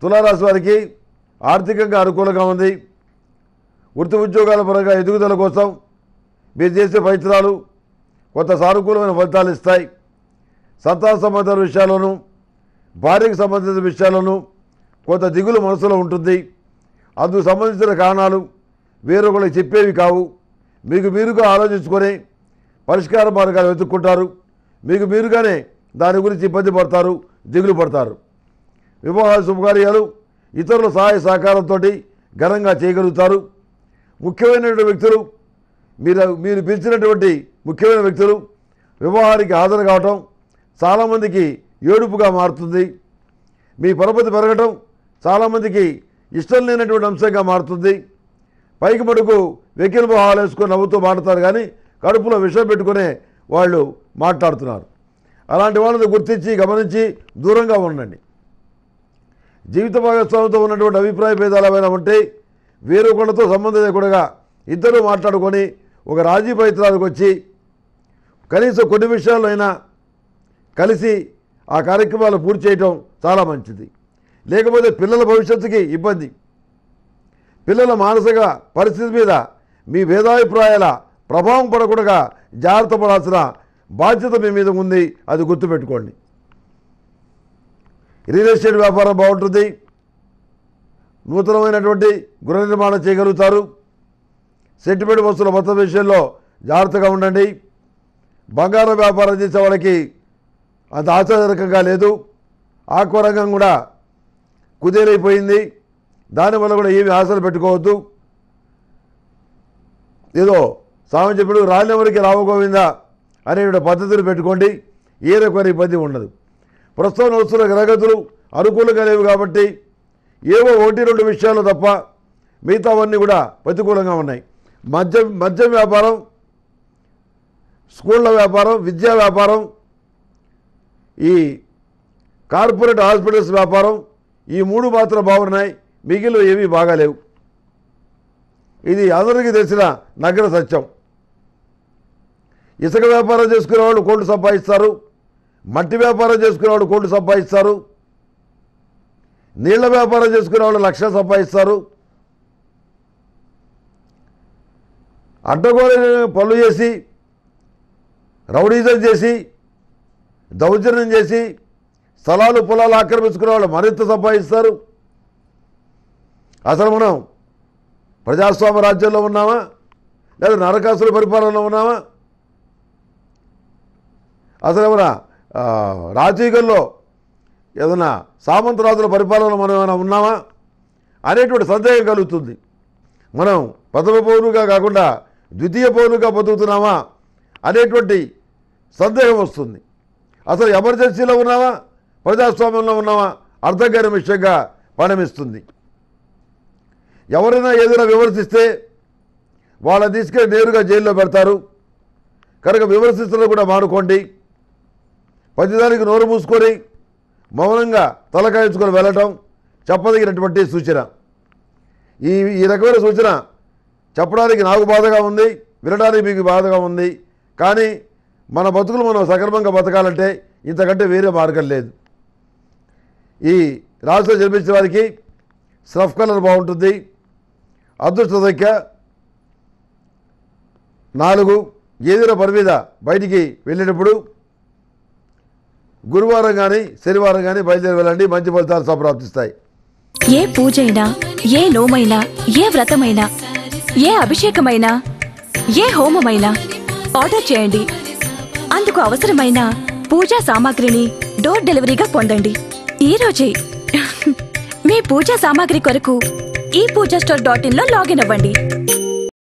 తులారాశి వారికి ఆర్థికంగా అనుకూలంగా ఉంది వృత్తి ఉద్యోగాల పరంగా ఎదుగుదల కోసం మీరు చేసే ప్రయత్నాలు కొంత సానుకూలమైన ఫలితాలు ఇస్తాయి సంతాన సంబంధాల విషయాల్లోనూ భార్యకు సంబంధించిన విషయాల్లోనూ కొంత దిగులు మనసులో ఉంటుంది అందుకు సంబంధించిన కారణాలు వేరొకరికి చెప్పేవి కావు మీకు మీరుగా ఆలోచించుకొని పరిష్కార మార్గాలు వెతుక్కుంటారు మీకు మీరుగానే దాని గురించి ఇబ్బంది పడతారు దిగులు పడతారు వివాహ శుభకార్యాలు ఇతరుల సహాయ సహకారంతో ఘనంగా చేయగలుగుతారు ముఖ్యమైనటువంటి వ్యక్తులు మీరు మీరు పిలిచినటువంటి ముఖ్యమైన వ్యక్తులు వివాహానికి హాజరు కావటం చాలామందికి ఏడుపుగా మారుతుంది మీ పరపతి పెరగటం చాలామందికి ఇష్టం లేనటువంటి అంశంగా మారుతుంది పైకి మటుకు వెకిల్ మొహాలు వేసుకొని నవ్వుతూ మాట్లాడతారు కానీ కడుపులో విషం పెట్టుకునే వాళ్ళు మాట్లాడుతున్నారు అలాంటి వాళ్ళని గుర్తించి గమనించి దూరంగా ఉండండి జీవిత భాగస్వామితో ఉన్నటువంటి అభిప్రాయ భేదాలు ఏమైనా ఉంటే వేరొకళ్ళతో సంబంధం లేకుండా ఇద్దరు మాట్లాడుకొని ఒక రాజీ ప్రయత్నాలకు వచ్చి కనీసం కొన్ని విషయాల్లో అయినా కలిసి ఆ కార్యక్రమాలు పూర్తి చేయటం చాలా మంచిది లేకపోతే పిల్లల భవిష్యత్తుకి ఇబ్బంది పిల్లల మానసిక పరిస్థితి మీద మీ భేదాభిప్రాయాల ప్రభావం పడకుండా జాగ్రత్త పడాల్సిన బాధ్యత మీ మీద ఉంది అది గుర్తుపెట్టుకోండి రియల్ ఎస్టేట్ వ్యాపారం బాగుంటుంది నూతనమైనటువంటి గృహ నిర్మాణం చేయగలుగుతారు సెంటిమెంట్ వస్తువుల మొత్తం విషయంలో జాగ్రత్తగా ఉండండి బంగారం వ్యాపారం చేసే వాళ్ళకి అంత ఆశాజనకంగా లేదు ఆక్వా రంగం కూడా కుదేలైపోయింది దానివల్ల కూడా ఏమి ఆశలు పెట్టుకోవద్దు ఏదో స్వామి చెప్పిన రాళ్ళెవరికి రావగోవిందా అనే పద్ధతిని పెట్టుకోండి ఏ రకమైన ఇబ్బంది ఉండదు ప్రస్తుతం నడుస్తున్న గ్రహగతులు అనుకూలంగా లేవు కాబట్టి ఏవో ఒకటి రెండు విషయాలు తప్ప మిగతావన్నీ కూడా ప్రతికూలంగా ఉన్నాయి మద్యం మద్యం వ్యాపారం స్కూళ్ళ వ్యాపారం విద్యా వ్యాపారం ఈ కార్పొరేట్ హాస్పిటల్స్ వ్యాపారం ఈ మూడు మాత్రం బాగున్నాయి మిగిలిన ఏమీ బాగాలేవు ఇది అందరికీ తెలిసిన నగర సత్యం ఇసుక వ్యాపారం చేసుకునే వాళ్ళు కోట్లు సంపాదిస్తారు మట్టి వ్యాపారం చేసుకునే వాళ్ళు కోట్లు సంపాదిస్తారు నీళ్ల వ్యాపారం చేసుకునే వాళ్ళు లక్షలు సంపాదిస్తారు అడ్డగోలు పనులు చేసి రౌడీజం చేసి దౌర్జన్యం చేసి స్థలాలు పొలాలు ఆక్రమించుకునే వాళ్ళు మరింత సంపాదిస్తారు అసలు మనం ప్రజాస్వామ్య రాజ్యంలో ఉన్నామా లేదా నరకాసుల పరిపాలనలో ఉన్నామా అసలు ఏమైనా ఆ, రాజకీయాల్లో ఏదైనా సామంతరాజుల పరిపాలనలో మనం ఏమైనా ఉన్నామా అనేటువంటి సందేహం కలుగుతుంది మనం ప్రథమ పౌరుగా కాకుండా ద్వితీయ పౌరుగా బతుకుతున్నామా అనేటువంటి సందేహం వస్తుంది అసలు ఎమర్జెన్సీలో ఉన్నామా ప్రజాస్వామ్యంలో ఉన్నామా అర్థం కాని విషయంగా పరిణమిస్తుంది ఎవరైనా ఏదైనా విమర్శిస్తే వాళ్ళని తీసుకెళ్ళి నేరుగా జైల్లో పెడతారు కనుక విమర్శించడం కూడా మానుకోండి ప్రతిదానికి నోరు మూసుకొని మౌనంగా తలకాయించుకొని వెళ్ళటం చెప్పదగినటువంటి సూచన ఈ ఈ రకమైన సూచన చెప్పడానికి నాకు బాధగా ఉంది వినడానికి మీకు బాధగా ఉంది కానీ మన బతుకులు మనం సక్రమంగా బతకాలంటే ఇంతకంటే వేరే మార్గం లేదు ఈ రాశిలో జన్మించిన వారికి స్రఫ్ కలర్ బాగుంటుంది అదృష్ట సంఖ్య నాలుగు ఏదైనా పని మీద బయటికి వెళ్ళేటప్పుడు గురువారం కానీ శనివారం కానీ బయలుదేరి వెళ్ళండి మంచి ఫలితాలు సంప్రాప్తిస్తాయి ఏ పూజైనా ఏ నోమైనా ఏ వ్రతమైనా ఏ అభిషేకమైనా ఏ హోమమైనా ఆర్డర్ చేయండి అందుకు అవసరమైన పూజా సామాగ్రిని డోర్ డెలివరీగా పొందండి ఈ రోజే మీ పూజా సామాగ్రి కొరకు ఈ పూజా స్టోర్ డాట్ ఇన్ లో లాగిన్ అవ్వండి